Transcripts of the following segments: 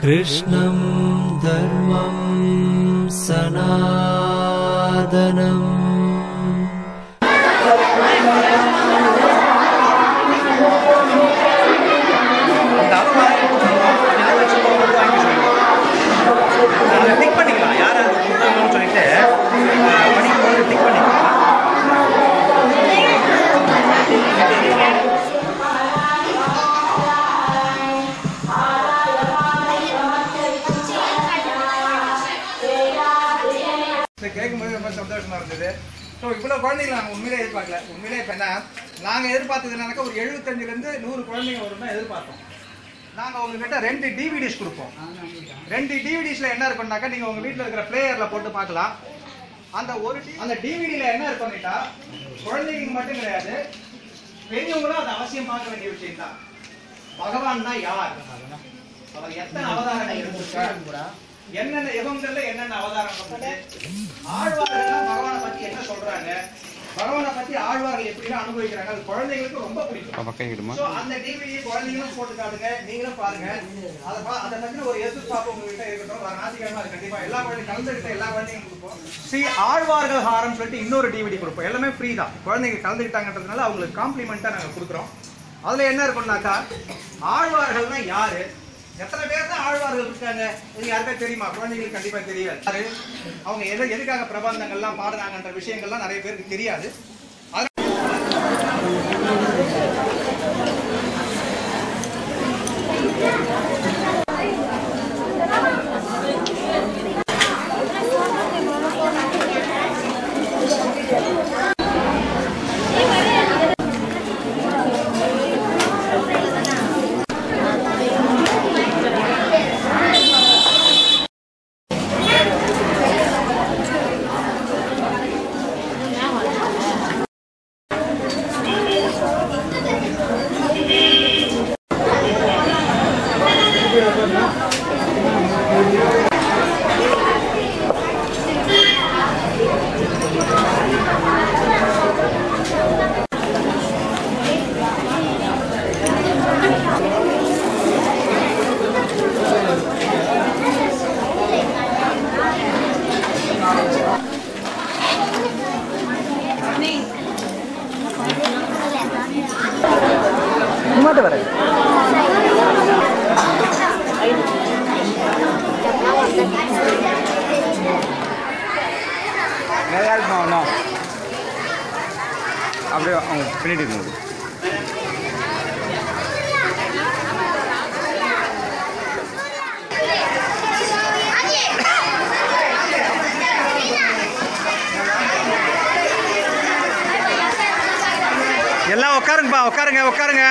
कृष्णं धर्मं सनातनम् டிக் பண்ணிக்கலாம் யார் யார் கொடுத்தாங்கன்னு சொல்லிட்டு அஹ், படிக்கும்போது டிக் பண்ணிக்கலாம் இதை கேட்கும்போது ரொம்ப சந்தோஷமா இருந்தது ஸோ இவ்வளோ குழந்தைங்களை நாங்கள் உண்மையிலே எதிர்பார்க்கல உண்மையிலே இப்போ என்ன நாங்கள் எதிர்பார்த்தது என்னன்னாக்கா ஒரு எழுபத்தஞ்சிலேருந்து நூறு குழந்தைங்க வரும் தான் எதிர்பார்த்தோம் நாங்கள் உங்ககிட்ட ரெண்டு டிவிடிஸ் கொடுப்போம் ரெண்டு டிவிடிஸில் என்ன இருக்கும்னாக்கா நீங்கள் உங்கள் வீட்டில் இருக்கிற பிளேயரில் போட்டு பார்க்கலாம் அந்த ஒரு D- அந்த டிவிடியில் என்ன இருக்கும்னுட்டா குழந்தைங்க மட்டும் கிடையாது பெரியவங்களும் அது அவசியம் பார்க்க வேண்டிய விஷயம் தான் பகவான் தான் யார் அவர் எத்தனை அவதாரங்கள் எடுத்திருக்கார் என்னென்ன யுகங்கள்ல என்னென்ன அவதாரம் வந்தது ஆழ்வார்கள் பகவானை பத்தி என்ன சொல்றாங்க பகவானை பத்தி ஆழ்வார்கள் எப்படிலாம் அனுபவிக்கிறாங்க அது குழந்தைங்களுக்கு ரொம்ப பிடிக்கும் So, அந்த டிவிடி குழந்தைங்களும் போட்டு காட்டுங்க நீங்களும் பாருங்க அதை பா- அதை பத்தின ஒரு எதிர்பார்ப்பு உங்ககிட்ட இருக்கட்டும் வர ஞாயிற்றுக்கிழமை அது கண்டிப்பா எல்லா குழந்தையும் கலந்துகிட்ட எல்லா குழந்தையும் கொடுப்போம் சி ஆழ்வார்கள் ஹாரம் சொல்லிட்டு இன்னொரு டிவிடி கொடுப்போம் எல்லாமே ஃப்ரீ தான் குழந்தைங்க கலந்துக்கிட்டாங்கன்றதுனால அவங்களுக்கு காம்ப்ளிமெண்ட்டாக நாங்கள் கொடுக்குறோம் அதுல என்ன இருக்கும்னாக்கா ஆழ்வார்கள்னா யாரு எத்தனை பேர் தான் ஆழ்வார்கள் இருக்காங்க இது யாருக்கா தெரியுமா குழந்தைங்களுக்கு கண்டிப்பா தெரியாது யாரு? அவங்க எது எதுக்காக பிரபந்தங்கள்லாம் பாடுறாங்கன்ற விஷயங்கள்லாம் நிறைய பேருக்கு தெரியாது அது நிறைய ஆள் ஆகணும் அப்படியே அவங்க பின்னாடி இருந்தது எல்லாம் உட்காருங்கப்பா உட்காருங்க உட்காருங்க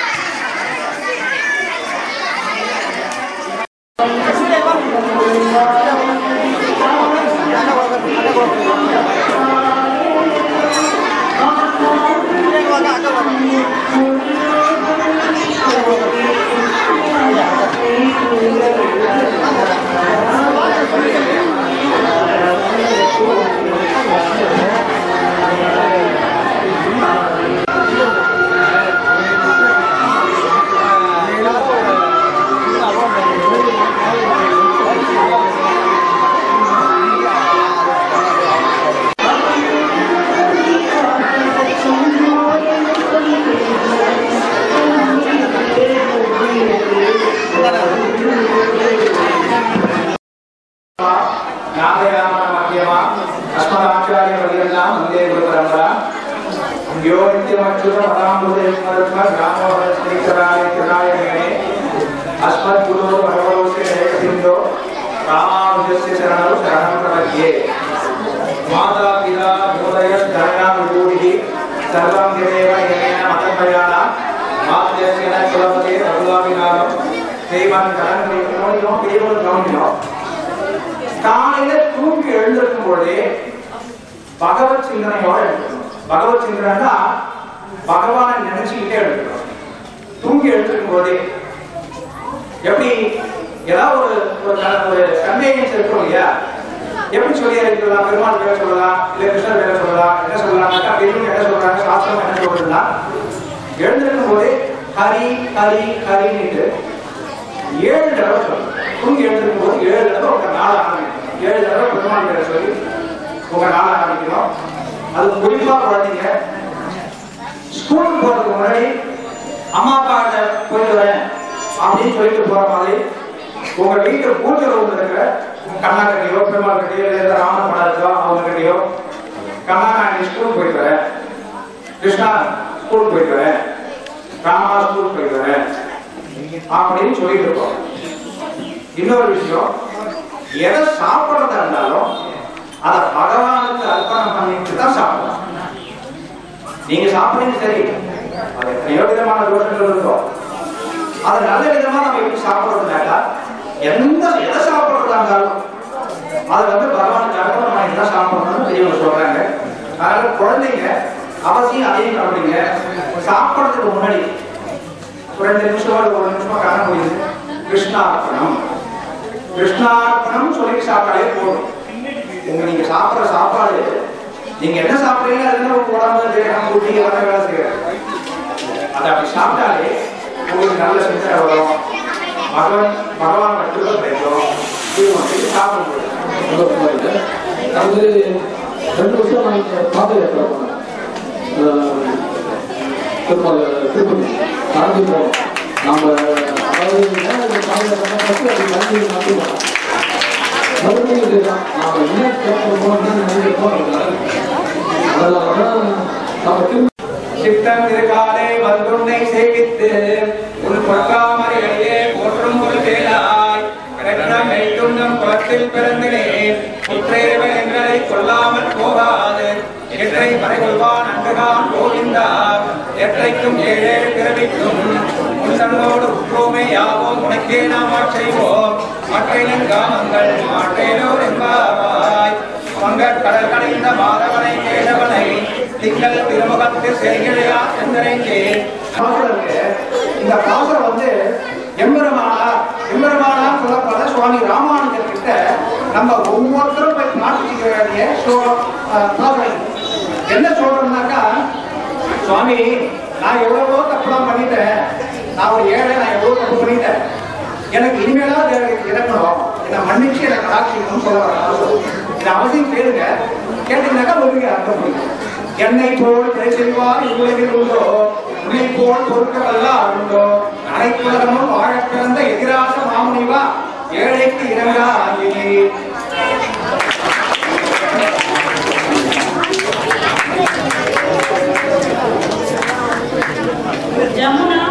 नामयामध्यमा अस्मदाचार्यपर्यन्तां वन्दे गुरुपरम्परा यो नित्यमच्युतपदाम्बुदेश्वरत्मग्रामोहरस्नेकराय मेणे अस्मद्गुरो भगवतोस्य जयसिन्धो रामानुजस्य शरणौ शरणं प्रपद्ये माता पिता बोधयद्धरणा विभूतिः सर्वं यदेव येन मतमयाना मातृस्य न कुलपते रघुवामिनाथं श्रीमन् कलङ्कृष्णो केवल கவனிக்கணும் காலையில தூங்கி எழுந்திருக்கும் பொழுதே பகவத் சிந்தனையோட எழுந்திருக்கணும் பகவத் சிந்தனைனா பகவானை நினைச்சுக்கிட்டே எழுந்திருக்கணும் தூங்கி எழுந்திருக்கும் போதே எப்படி ஏதாவது ஒரு ஒரு க- ஒரு கன்வீனியன்ஸ் இருக்கும் இல்லையா எப்படி சொல்லி இருக்கலாம் பெருமாள் பேர சொல்லலாம் இல்ல கிருஷ்ணர் பேர சொல்லலாம் என்ன சொல்லலாம்னாக்கா பெரியவங்க என்ன சொல்றாங்க சாஸ்திரம் என்ன சொல்றதுன்னா எழுந்திருக்கும் போதே ஹரி ஹரி ஹரின்னு ஏழு தடவை சொல்லணும் பெருமாள் பேரை சொல்லி உங்க நாளை காமிக்கணும் அது குறிப்பா குழந்தைங்க ஸ்கூலுக்கு போறதுக்கு முன்னாடி அம்மா அப்பா கிட்ட போயிட்டு வரேன் அப்படின்னு சொல்லிட்டு போற மாதிரி உங்க வீட்டு பூஜை ரூம்ல இருக்கிற கண்ணா கட்டியோ பெருமாள் கட்டியோ இல்லை ராமன் படம் இருக்கோ அவங்க கட்டியோ கண்ணா நான் ஸ்கூலுக்கு போயிட்டு வரேன் கிருஷ்ணா ஸ்கூலுக்கு போயிட்டு வரேன் ராமா ஸ்கூலுக்கு போயிட்டு வரேன் அப்படின்னு சொல்லிட்டு இருக்கோம் இன்னொரு விஷயம் எதை சாப்பிட்றதா இருந்தாலும் அதை பகவானுக்கு அர்ப்பணம் பண்ணிட்டு தான் சாப்பிடலாம் நீங்க சாப்பிடுறது சரி அது எத்தனையோ விதமான தோஷங்கள் இருக்கும் அது நல்ல விதமா நம்ம எப்படி சாப்பிடுறதுனாக்கா எந்த எதை சாப்பிடுறதா இருந்தாலும் அது வந்து பகவானுக்கு அர்ப்பணம் பண்ணி தான் சாப்பிடணும்னு பெரியவங்க சொல்றாங்க அதனால குழந்தைங்க அவசியம் அதையும் கவனிங்க சாப்பிடுறதுக்கு முன்னாடி ஒரு ரெண்டு நிமிஷம் இல்ல ஒரு நிமிஷமா காண முடியுது கிருஷ்ணார்ப்பணம் கிருஷ்ணார்ப்பணம் சொல்லிட்டு சாப்பிட்டாலே போதும் உங்க நீங்க சாப்பிடுற சாப்பாடு நீங்க என்ன சாப்பிடுறீங்க அதுல உங்க உடம்பு தேகம் புத்தி எல்லாமே வேலை செய்யாது அதை அப்படி சாப்பிட்டாலே உங்களுக்கு நல்ல சிந்தனை வரும் பகவான் பகவான் மட்டும் கிடைக்கும் இது வந்து சாப்பிடும் அது ரெண்டு வருஷம் நான் இங்க பாத யாத்திரை போனேன் அஹ் திருப்பதி திருப்பதி நடந்து போனோம் நாம அதாவது ஏன் இந்த பாத யாத்திரை பற்றி அது நடந்து நடந்து போனோம் மறுபடியும் இதுதான் நாம என்ன கேட்கிறோமோ என்ன நினைக்கிறோமோ அதனால தான் நம்ம திரும்ப சித்தம் இருக்காலே வந்துன்னை சேவித்து உன் பொற்காமரையே போற்றும் ஒரு வேலாய் கிடக்கம் மெய்துண்ணும் குளத்தில் பிறந்தினேன் புற்றேவ எங்களை கொல்லாமல் போகாது எற்றை மறைகொள்வான் அன்றுகான் கோவிந்தா எற்றைக்கும் ஏழே பிறவிக்கும் உந்தனோடு உற்றோமே யாவோம் உனக்கே நாம் செய்வோம் மற்றையின் காமங்கள் மாட்டேனோர் என்பாவாய் பங்கட் கடல் கடைந்த மாதவனை கேதவனை திங்கள் திருமுகத்தில் செய்கிழையா செந்தரைக்கே இந்த பாசம் வந்து எம்பெருமானா எம்பெருமானா சொல்லப்பட சுவாமி ராமானுஜர் கிட்ட நம்ம ஒவ்வொருத்தரும் போய் பிரார்த்திக்க வேண்டிய ஸ்லோ- அஹ், பாசம் இது. என்ன சொல்றோம்னாக்கா சுவாமி நான் எவ்வளவோ தப்புலாம் பண்ணிட்டேன் நான் ஒரு ஏழை நான் எவ்வளவு தப்பு பண்ணிட்டேன் எனக்கு இனிமேலாவது எனக்கு இறக்கணும் என்னை மன்னிச்சு எனக்கு ஆட்சிக்கணும்னு சொல்ல வரேன் இந்த அவசியம் கேளுங்க கேட்டீங்கன்னாக்கா உங்களுக்கு அர்த்தம் புரியும் என்னை போல் பிழை செய்வார் இவ்வுலகில் உண்டோ உன்னை போல் பொருட்களெல்லாம் உண்டோ அனைத்துலகமும் வாழ பிறந்த எதிராச மாமுனிவா ஏழைக்கு இறங்கா ஆகியே ஜமுனா